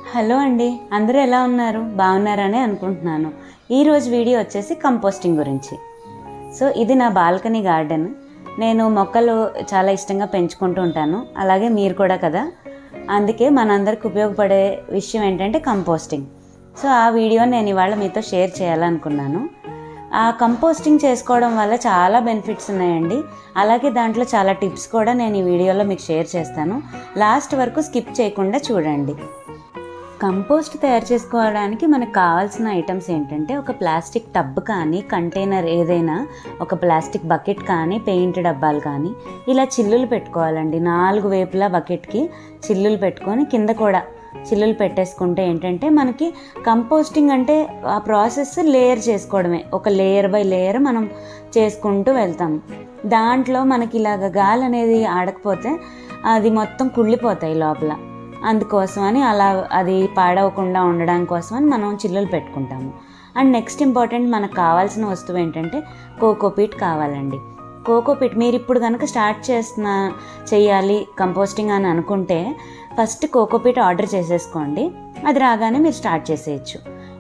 hello అండి అందరూ ఎలా ఉన్నారు బాగున్నారని అనుకుంటున్నాను ఈరోజు వీడియో వచ్చేసి కంపోస్టింగ్ గురించి సో ఇది నా బాల్కనీ గార్డెన్ నేను మొక్కలు చాలా ఇష్టంగా పెంచుకుంటూ ఉంటాను అలాగే మీరు కూడా కదా అందుకే మనందరికి ఉపయోగపడే విషయం ఏంటంటే కంపోస్టింగ్ సో ఆ వీడియో నేను ఇవాళ మీతో షేర్ చేయాలనుకున్నాను ఆ కంపోస్టింగ్ చేసుకోవడం వల్ల చాలా బెనిఫిట్స్ ఉన్నాయండి అలాగే దాంట్లో చాలా టిప్స్ కూడా నేను ఈ వీడియోలో మీకు షేర్ చేస్తాను లాస్ట్ వరకు స్కిప్ చేయకుండా చూడండి కంపోస్ట్ తయారు చేసుకోవడానికి మనకు కావాల్సిన ఐటమ్స్ ఏంటంటే ఒక ప్లాస్టిక్ టబ్ కానీ కంటైనర్ ఏదైనా ఒక ప్లాస్టిక్ బకెట్ కానీ పెయింట్ డబ్బాలు కానీ ఇలా చిల్లులు పెట్టుకోవాలండి నాలుగు వైపులా బకెట్కి చిల్లులు పెట్టుకొని కింద కూడా చిల్లులు పెట్టేసుకుంటే ఏంటంటే మనకి కంపోస్టింగ్ అంటే ఆ ప్రాసెస్ లేయర్ చేసుకోవడమే ఒక లేయర్ బై లేయర్ మనం చేసుకుంటూ వెళ్తాం దాంట్లో మనకి ఇలాగ గాలి అనేది ఆడకపోతే అది మొత్తం కుళ్ళిపోతాయి లోపల అందుకోసమని అలా అది పాడవకుండా ఉండడం కోసమని మనం చిల్లులు పెట్టుకుంటాము అండ్ నెక్స్ట్ ఇంపార్టెంట్ మనకు కావాల్సిన వస్తువు ఏంటంటే కోకోపీట్ కావాలండి కోకోపీట్ మీరు ఇప్పుడు కనుక స్టార్ట్ చేస్తున్న చేయాలి కంపోస్టింగ్ అని అనుకుంటే ఫస్ట్ కోకోపీట్ ఆర్డర్ చేసేసుకోండి అది రాగానే మీరు స్టార్ట్ చేసేయచ్చు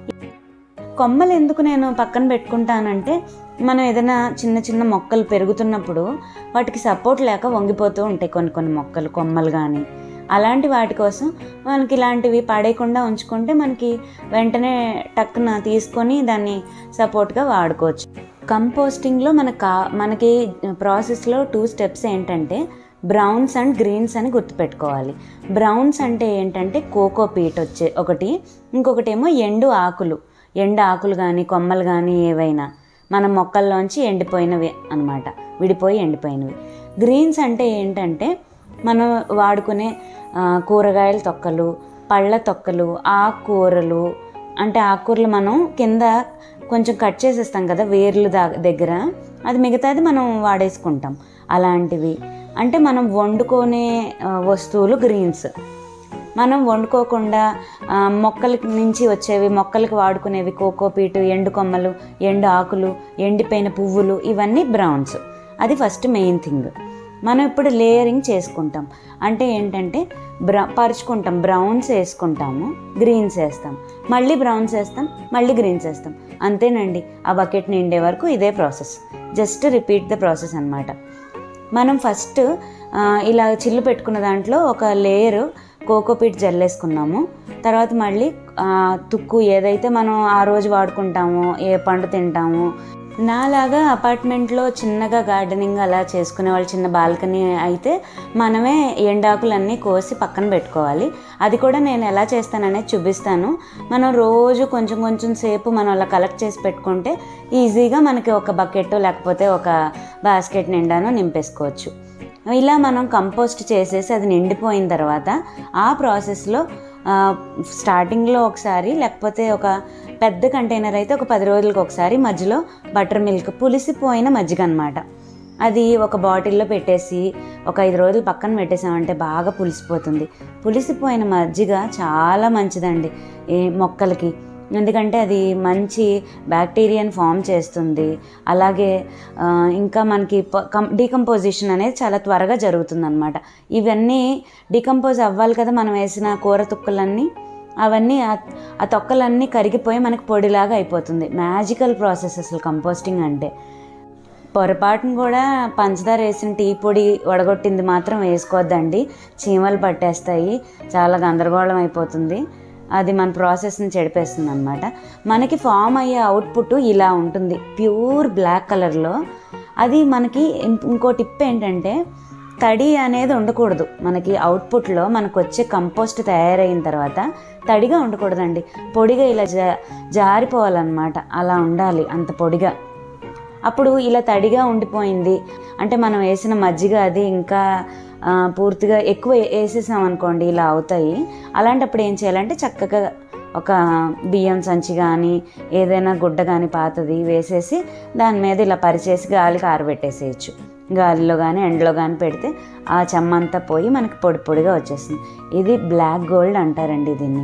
కొమ్మలు ఎందుకు నేను పక్కన పెట్టుకుంటానంటే మనం ఏదైనా చిన్న చిన్న మొక్కలు పెరుగుతున్నప్పుడు వాటికి సపోర్ట్ లేక వంగిపోతూ ఉంటాయి కొన్ని కొన్ని మొక్కలు కొమ్మలు కానీ అలాంటి వాటి కోసం మనకి ఇలాంటివి పడేయకుండా ఉంచుకుంటే మనకి వెంటనే టక్కున తీసుకొని దాన్ని సపోర్ట్గా వాడుకోవచ్చు కంపోస్టింగ్లో మనకు కా మనకి ప్రాసెస్లో టూ స్టెప్స్ ఏంటంటే బ్రౌన్స్ అండ్ గ్రీన్స్ అని గుర్తుపెట్టుకోవాలి బ్రౌన్స్ అంటే ఏంటంటే కోకో పీట్ వచ్చే ఒకటి ఇంకొకటి ఏమో ఎండు ఆకులు ఎండు ఆకులు కానీ కొమ్మలు కానీ ఏవైనా మన మొక్కల్లోంచి ఎండిపోయినవి అనమాట విడిపోయి ఎండిపోయినవి గ్రీన్స్ అంటే ఏంటంటే మనం వాడుకునే కూరగాయల తొక్కలు పళ్ళ తొక్కలు ఆకుకూరలు అంటే ఆకుకూరలు మనం కింద కొంచెం కట్ చేసేస్తాం కదా వేర్లు దా దగ్గర అది మిగతాది మనం వాడేసుకుంటాం అలాంటివి అంటే మనం వండుకునే వస్తువులు గ్రీన్స్ మనం వండుకోకుండా మొక్కల నుంచి వచ్చేవి మొక్కలకి వాడుకునేవి కోకోపీటు ఎండు కొమ్మలు ఎండు ఆకులు ఎండిపోయిన పువ్వులు ఇవన్నీ బ్రౌన్స్ అది ఫస్ట్ మెయిన్ థింగ్ మనం ఇప్పుడు లేయరింగ్ చేసుకుంటాం అంటే ఏంటంటే బ్రౌ పరుచుకుంటాం బ్రౌన్స్ వేసుకుంటాము గ్రీన్స్ వేస్తాం మళ్ళీ బ్రౌన్స్ వేస్తాం మళ్ళీ గ్రీన్స్ వేస్తాం అంతేనండి ఆ బకెట్ నిండే వరకు ఇదే process just repeat the process అనమాట మనం ఫస్ట్ ఇలా చిల్లు పెట్టుకున్న దాంట్లో ఒక లేయరు కోకోపీట్ జల్లేసుకున్నాము తర్వాత మళ్ళీ తుక్కు ఏదైతే మనం ఆ రోజు వాడుకుంటామో ఏ పండు తింటామో నాలాగా అపార్ట్మెంట్లో చిన్నగా గార్డెనింగ్ అలా చేసుకునే వాళ్ళు చిన్న బాల్కనీ అయితే మనమే ఎండాకులన్నీ కోసి పక్కన పెట్టుకోవాలి అది కూడా నేను ఎలా చేస్తాననేది చూపిస్తాను మనం రోజు కొంచెం కొంచెం సేపు మనం అలా కలెక్ట్ చేసి పెట్టుకుంటే ఈజీగా మనకి ఒక బకెట్ లేకపోతే ఒక బాస్కెట్ నిండాను నింపేసుకోవచ్చు ఇలా మనం కంపోస్ట్ చేసేసి అది నిండిపోయిన తర్వాత ఆ ప్రాసెస్లో స్టార్టింగ్లో ఒకసారి లేకపోతే ఒక పెద్ద కంటైనర్ అయితే ఒక పది రోజులకు ఒకసారి మధ్యలో బటర్ మిల్క్ పులిసిపోయిన మజ్జిగ అనమాట అది ఒక బాటిల్లో పెట్టేసి ఒక ఐదు రోజులు పక్కన పెట్టేసామంటే బాగా పులిసిపోతుంది పులిసిపోయిన మజ్జిగ చాలా మంచిదండి ఏ మొక్కలకి ఎందుకంటే అది మంచి బ్యాక్టీరియాని ఫామ్ చేస్తుంది అలాగే ఇంకా మనకి డీకంపోజిషన్ అనేది చాలా త్వరగా జరుగుతుంది అనమాట ఇవన్నీ డీకంపోజ్ అవ్వాలి కదా మనం వేసిన కూర తుక్కలన్నీ అవన్నీ ఆ తొక్కలన్నీ కరిగిపోయి మనకి పొడిలాగా అయిపోతుంది మ్యాజికల్ ప్రాసెస్ అసలు కంపోస్టింగ్ అంటే పొరపాటును కూడా పంచదార వేసిన టీ పొడి వడగొట్టింది మాత్రం వేసుకోవద్దండి చీమలు పట్టేస్తాయి చాలా గందరగోళం అయిపోతుంది అది మన ప్రాసెస్ని చెడిపేస్తుంది అనమాట మనకి ఫామ్ అయ్యే అవుట్పుట్ ఇలా ఉంటుంది ప్యూర్ బ్లాక్ కలర్లో అది మనకి ఇంకో టిప్ ఏంటంటే తడి అనేది ఉండకూడదు మనకి అవుట్పుట్లో మనకు వచ్చే కంపోస్ట్ తయారైన తర్వాత తడిగా ఉండకూడదండి పొడిగా ఇలా జా జారిపోవాలన్నమాట అలా ఉండాలి అంత పొడిగా అప్పుడు ఇలా తడిగా ఉండిపోయింది అంటే మనం వేసిన మజ్జిగ అది ఇంకా పూర్తిగా ఎక్కువ వేసేసాం అనుకోండి ఇలా అవుతాయి అలాంటప్పుడు ఏం చేయాలంటే చక్కగా ఒక బియ్యం సంచి కానీ ఏదైనా గుడ్డ కానీ పాతది వేసేసి దాని మీద ఇలా పరిచేసి గాలికి ఆరబెట్టేసేయచ్చు గాలిలో కానీ ఎండలో కానీ పెడితే ఆ చెమ్మంతా పోయి మనకి పొడి పొడిగా వచ్చేస్తుంది ఇది బ్లాక్ గోల్డ్ అంటారండి దీన్ని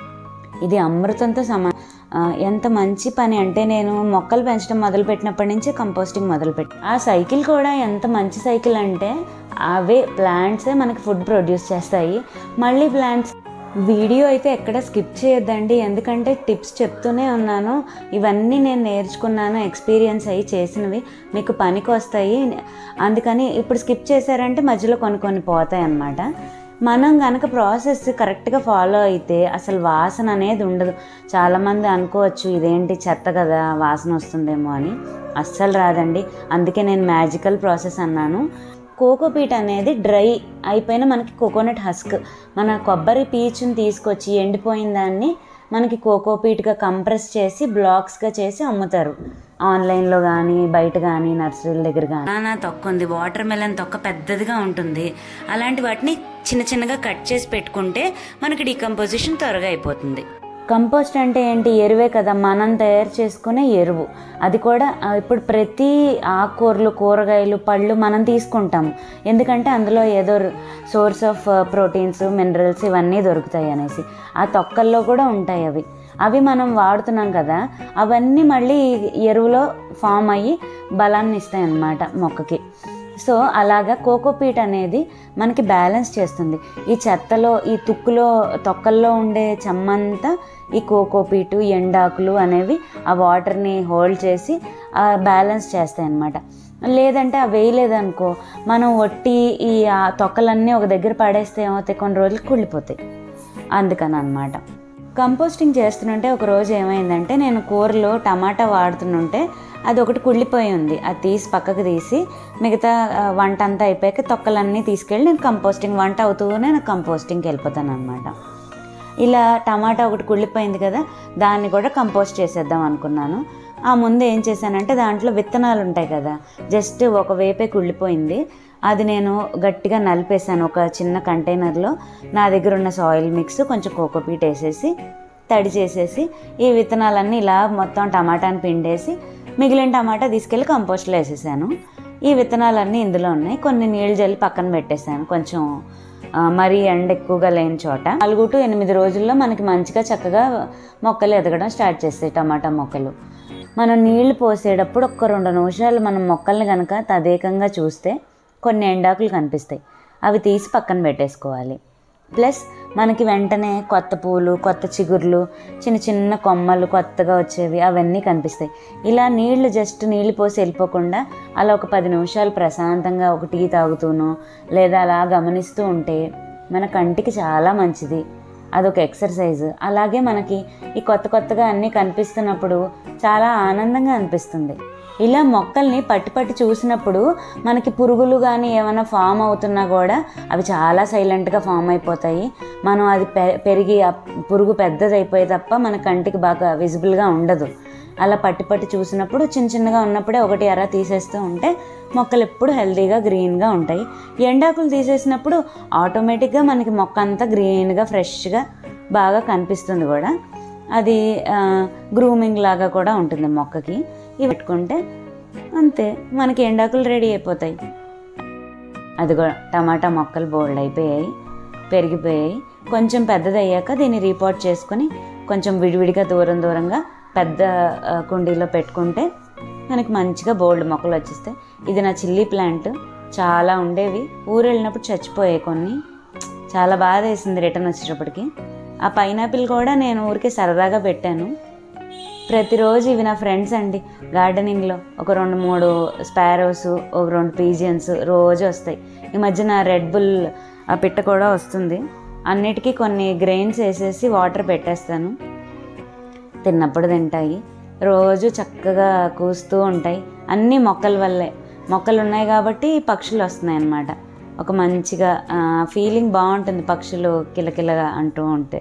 ఇది అమృతంతో సమా ఎంత మంచి పని అంటే నేను మొక్కలు పెంచడం మొదలుపెట్టినప్పటి నుంచి కంపోస్టింగ్ మొదలుపెట్టి ఆ సైకిల్ కూడా ఎంత మంచి సైకిల్ అంటే అవే ప్లాంట్సే మనకి ఫుడ్ ప్రొడ్యూస్ చేస్తాయి మళ్ళీ ప్లాంట్స్ వీడియో అయితే ఎక్కడ స్కిప్ చేయొద్దండి ఎందుకంటే టిప్స్ చెప్తూనే ఉన్నాను ఇవన్నీ నేను నేర్చుకున్నాను ఎక్స్పీరియన్స్ అయ్యి చేసినవి మీకు పనికి వస్తాయి అందుకని ఇప్పుడు స్కిప్ చేశారంటే మధ్యలో కొన్ని కొన్ని పోతాయి అన్నమాట మనం కనుక ప్రాసెస్ కరెక్ట్గా ఫాలో అయితే అసలు వాసన అనేది ఉండదు చాలామంది అనుకోవచ్చు ఇదేంటి చెత్త కదా వాసన వస్తుందేమో అని అస్సలు రాదండి అందుకే నేను మ్యాజికల్ ప్రాసెస్ అన్నాను కోకోపీట్ అనేది డ్రై అయిపోయిన మనకి కోకోనట్ హస్క్ మన కొబ్బరి పీచుని తీసుకొచ్చి ఎండిపోయిన దాన్ని మనకి కోకోపీట్గా కంప్రెస్ చేసి బ్లాక్స్గా చేసి అమ్ముతారు ఆన్లైన్లో కానీ బయట కానీ నర్సరీల దగ్గర కానీ బనానా తొక్క ఉంది వాటర్ మెలన్ తొక్క పెద్దదిగా ఉంటుంది అలాంటి వాటిని చిన్న చిన్నగా కట్ చేసి పెట్టుకుంటే మనకి డీకంపోజిషన్ త్వరగా అయిపోతుంది కంపోస్ట్ అంటే ఏంటి ఎరువే కదా మనం తయారు చేసుకునే ఎరువు అది కూడా ఆ, ఇప్పుడు ప్రతి ఆకుకూరలు కూరగాయలు పళ్ళు మనం తీసుకుంటాము ఎందుకంటే అందులో ఏదో సోర్స్ ఆఫ్ ప్రోటీన్స్ మినరల్స్ ఇవన్నీ దొరుకుతాయి అనేసి ఆ తొక్కల్లో కూడా ఉంటాయి అవి అవి మనం వాడుతున్నాం కదా అవన్నీ మళ్ళీ ఎరువులో ఫామ్ అయ్యి బలాన్ని ఇస్తాయి అన్నమాట మొక్కకి సో అలాగా కోకోపీట్ అనేది మనకి బ్యాలెన్స్ చేస్తుంది ఈ చెత్తలో ఈ తుక్కులో తొక్కల్లో ఉండే చెమ్మంతా ఈ కోకోపీటు ఎండాకులు అనేవి ఆ వాటర్ని హోల్డ్ చేసి బ్యాలెన్స్ చేస్తాయి అన్నమాట లేదంటే అవి వేయలేదనుకో మనం ఒట్టి ఈ ఆ తొక్కలన్నీ ఒక దగ్గర పడేస్తే ఏమవుతాయి కొన్ని రోజులు కుళ్ళిపోతాయి అందుకని అనమాట కంపోస్టింగ్ చేస్తుంటే ఒక రోజు ఏమైందంటే నేను కూరలో టమాటా వాడుతుంటే అది ఒకటి కుళ్ళిపోయి ఉంది అది తీసి పక్కకు తీసి మిగతా ఆ, వంట అంతా అయిపోయాక తొక్కలన్నీ తీసుకెళ్ళి నేను కంపోస్టింగ్ వంట అవుతూనే నేను కంపోస్టింగ్కి వెళ్ళిపోతాను అనమాట ఇలా టమాటా ఒకటి కుళ్ళిపోయింది కదా దాన్ని కూడా కంపోస్ట్ చేసేద్దాం అనుకున్నాను ఆ ముందు ఏం చేశానంటే దాంట్లో విత్తనాలు ఉంటాయి కదా జస్ట్ ఒక వేపే కుళ్ళిపోయింది అది నేను గట్టిగా నలిపేశాను ఒక చిన్న కంటైనర్లో నా దగ్గర ఉన్న సాయిల్ మిక్స్ కొంచెం కోకోపీట్ వేసేసి తడి చేసేసి ఈ విత్తనాలన్నీ ఇలా మొత్తం టమాటాని పిండేసి మిగిలిన టమాటా తీసుకెళ్ళి కంపోస్ట్లో వేసేసాను ఈ విత్తనాలన్నీ ఇందులో ఉన్నాయి కొన్ని నీళ్ళు జల్లి పక్కన పెట్టేశాను కొంచెం ఆ, మరీ ఎండ ఎక్కువగా లేని చోట నాలుగు టు ఎనిమిది రోజుల్లో మనకి మంచిగా చక్కగా మొక్కలు ఎదగడం స్టార్ట్ చేస్తాయి టమాటా మొక్కలు మనం నీళ్లు పోసేటప్పుడు ఒక్క రెండు నిమిషాలు మనం మొక్కల్ని కనుక తదేకంగా చూస్తే కొన్ని ఎండాకులు కనిపిస్తాయి అవి తీసి పక్కన పెట్టేసుకోవాలి ప్లస్ మనకి వెంటనే కొత్త పూలు కొత్త చిగుర్లు చిన్న చిన్న కొమ్మలు కొత్తగా వచ్చేవి అవన్నీ కనిపిస్తాయి ఇలా నీళ్లు జస్ట్ నీళ్లు పోసి వెళ్ళిపోకుండా అలా ఒక పది నిమిషాలు ప్రశాంతంగా ఒక టీ తాగుతూనో లేదా అలా గమనిస్తూ ఉంటే మన కంటికి చాలా మంచిది అదొక ఎక్సర్సైజ్ అలాగే మనకి ఈ కొత్త కొత్తగా అన్నీ కనిపిస్తున్నప్పుడు చాలా ఆనందంగా అనిపిస్తుంది ఇలా మొక్కల్ని పట్టి పట్టి చూసినప్పుడు మనకి పురుగులు కానీ ఏమైనా ఫామ్ అవుతున్నా కూడా అవి చాలా సైలెంట్గా ఫామ్ అయిపోతాయి మనం అది పె- పెరిగి ఆ పురుగు పెద్దదైపోయే తప్ప మన కంటికి బాగా విజిబుల్గా ఉండదు అలా పట్టి పట్టి చూసినప్పుడు చిన్న చిన్నగా ఉన్నప్పుడే ఒకటి అర తీసేస్తూ ఉంటే మొక్కలు ఎప్పుడు హెల్తీగా గ్రీన్గా ఉంటాయి ఎండాకులు తీసేసినప్పుడు ఆటోమేటిక్గా మనకి మొక్క అంతా గ్రీన్గా ఫ్రెష్గా బాగా కనిపిస్తుంది కూడా అది గ్రూమింగ్ లాగా కూడా ఉంటుంది మొక్కకి ఇవి పెట్టుకుంటే అంతే మనకి ఎండాకులు రెడీ అయిపోతాయి అదిగో టమాటా మొక్కలు బోల్డ్ అయిపోయాయి పెరిగిపోయాయి కొంచెం పెద్దదయ్యాక దీన్ని రీపోర్ట్ చేసుకొని కొంచెం విడివిడిగా దూరం దూరంగా పెద్ద ఆ, కుండీలో పెట్టుకుంటే మనకి మంచిగా బోల్డ్ మొక్కలు వచ్చేస్తాయి ఇది నా చిల్లీ ప్లాంట్ చాలా ఉండేవి ఊరు వెళ్ళినప్పుడు చచ్చిపోయాయి కొన్ని చాలా బాధ వేసింది రిటర్న్ వచ్చేటప్పటికి ఆ పైనాపిల్ కూడా నేను ఊరికే సరదాగా పెట్టాను ప్రతిరోజు ఇవి నా ఫ్రెండ్స్ అండి గార్డెనింగ్లో ఒక రెండు మూడు స్పారోస్ ఒక రెండు పీజియన్స్ రోజు వస్తాయి ఈ మధ్యన రెడ్ బుల్ ఆ పిట్ట కూడా వస్తుంది అన్నిటికీ కొన్ని గ్రెయిన్స్ వేసేసి వాటర్ పెట్టేస్తాను తిన్నప్పుడు తింటాయి రోజు చక్కగా కూస్తూ ఉంటాయి అన్నీ మొక్కల వల్లే మొక్కలు ఉన్నాయి కాబట్టి పక్షులు వస్తున్నాయి అన్నమాట ఒక మంచిగా ఫీలింగ్ బాగుంటుంది పక్షులు కిలకిలగా అంటూ ఉంటే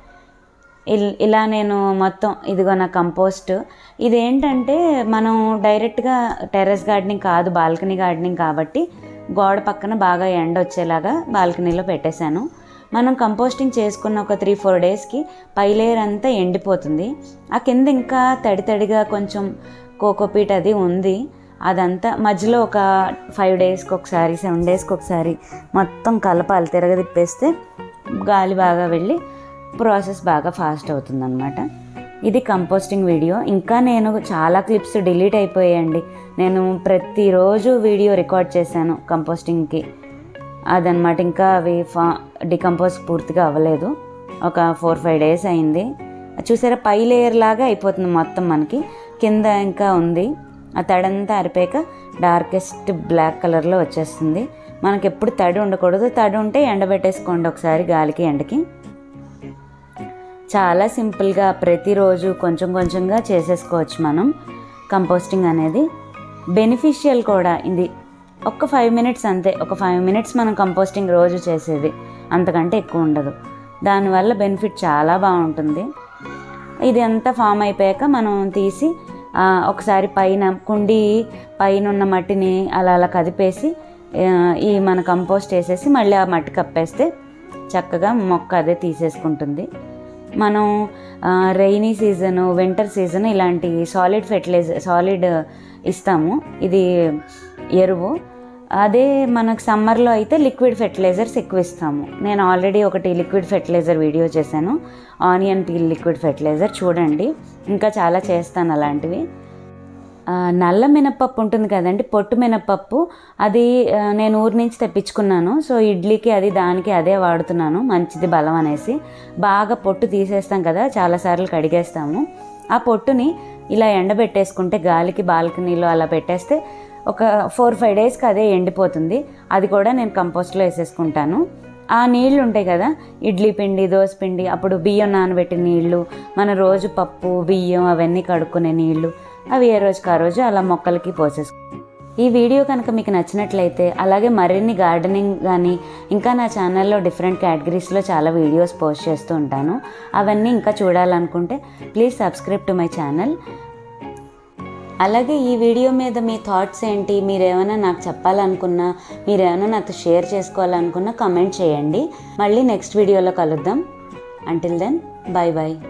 ఇల్- ఇలా నేను మొత్తం ఇదిగో నా కంపోస్ట్ ఇదేంటంటే మనం డైరెక్ట్గా టెర్రస్ గార్డెనింగ్ కాదు బాల్కనీ గార్డెనింగ్ కాబట్టి గోడ పక్కన బాగా ఎండ వచ్చేలాగా బాల్కనీలో పెట్టేశాను మనం కంపోస్టింగ్ చేసుకున్న ఒక త్రీ ఫోర్ డేస్కి పై లేయర్ అంతా ఎండిపోతుంది ఆ కింద ఇంకా తడి తడిగా కొంచెం కోకోపీట్ అది ఉంది అదంతా మధ్యలో ఒక ఫైవ్ డేస్కి ఒకసారి సెవెన్ డేస్కి ఒకసారి మొత్తం కలపాలి తిరగదిప్పేస్తే గాలి బాగా వెళ్ళి ప్రాసెస్ బాగా ఫాస్ట్ అవుతుందన్నమాట ఇది కంపోస్టింగ్ వీడియో ఇంకా నేను చాలా క్లిప్స్ డిలీట్ అయిపోయాయండి నేను ప్రతిరోజు వీడియో రికార్డ్ చేశాను కంపోస్టింగ్కి అదనమాట ఇంకా అవి ఫా డికంపోజ్ పూర్తిగా అవ్వలేదు ఒక ఫోర్ ఫైవ్ డేస్ అయింది చూసారా పై లేయర్ లాగా అయిపోతుంది మొత్తం మనకి కింద ఇంకా ఉంది ఆ తడంతా అరిపోయాక డార్కెస్ట్ బ్లాక్ కలర్లో వచ్చేస్తుంది మనకి ఎప్పుడు తడి ఉండకూడదు తడి ఉంటే ఎండబెట్టేసుకోండి ఒకసారి గాలికి ఎండకి చాలా సింపుల్గా ప్రతిరోజు కొంచెం కొంచెంగా చేసేసుకోవచ్చు మనం కంపోస్టింగ్ అనేది బెనిఫిషియల్ కూడా ఇది ఒక్క ఫైవ్ మినిట్స్ అంతే ఒక ఫైవ్ మినిట్స్ మనం కంపోస్టింగ్ రోజు చేసేది అంతకంటే ఎక్కువ ఉండదు దానివల్ల బెనిఫిట్ చాలా బాగుంటుంది ఇది అంతా ఫామ్ అయిపోయాక మనం తీసి ఆ, ఒకసారి పైన కుండి పైన ఉన్న మట్టిని అలా అలా కదిపేసి ఆ, ఈ మన కంపోస్ట్ వేసేసి మళ్ళీ ఆ మట్టి కప్పేస్తే చక్కగా మొక్క అదే తీసేసుకుంటుంది మనం రైనీ సీజన్ వింటర్ సీజన్ ఇలాంటి సాలిడ్ ఫెర్టిలైజర్ సాలిడ్ ఇస్తాము ఇది ఎరువు అదే మనకు సమ్మర్లో అయితే లిక్విడ్ ఫెర్టిలైజర్స్ ఎక్కువ ఇస్తాము నేను ఆల్రెడీ ఒకటి లిక్విడ్ ఫెర్టిలైజర్ వీడియో చేశాను ఆనియన్ పీల్ లిక్విడ్ ఫెర్టిలైజర్ చూడండి ఇంకా చాలా చేస్తాను అలాంటివి ఆ, నల్ల మినప్పప్పు ఉంటుంది కదండి పొట్టు మినప్పప్పు అది ఆ, నేను ఊరి నుంచి తెప్పించుకున్నాను సో ఇడ్లీకి అది దానికి అదే వాడుతున్నాను మంచిది బలం అనేసి బాగా పొట్టు తీసేస్తాం కదా చాలాసార్లు కడిగేస్తాము ఆ పొట్టుని ఇలా ఎండబెట్టేసుకుంటే గాలికి బాల్కనీలో అలా పెట్టేస్తే ఒక ఫోర్ ఫైవ్ డేస్కి అదే ఎండిపోతుంది అది కూడా నేను కంపోస్ట్లో వేసేసుకుంటాను ఆ నీళ్లు ఉంటాయి కదా ఇడ్లీ పిండి దోశ పిండి అప్పుడు బియ్యం నానబెట్టిన నీళ్లు మన రోజు పప్పు బియ్యం అవన్నీ కడుక్కునే నీళ్లు అవి ఏ రోజుకి ఆ రోజు అలా మొక్కలకి పోసేసు ఈ వీడియో కనుక మీకు నచ్చినట్లయితే అలాగే మరిన్ని గార్డెనింగ్ కానీ ఇంకా నా ఛానల్లో డిఫరెంట్ కేటగిరీస్లో చాలా వీడియోస్ పోస్ట్ చేస్తూ ఉంటాను అవన్నీ ఇంకా చూడాలనుకుంటే please subscribe to my channel అలాగే ఈ వీడియో మీద మీ థాట్స్ ఏంటి మీరు ఏమైనా నాకు చెప్పాలనుకున్నా మీరు ఏమైనా నాతో షేర్ చేసుకోవాలనుకున్నా కమెంట్ చేయండి మళ్ళీ నెక్స్ట్ వీడియోలో కలుద్దాం అంటిల్ దెన్ బాయ్ బాయ్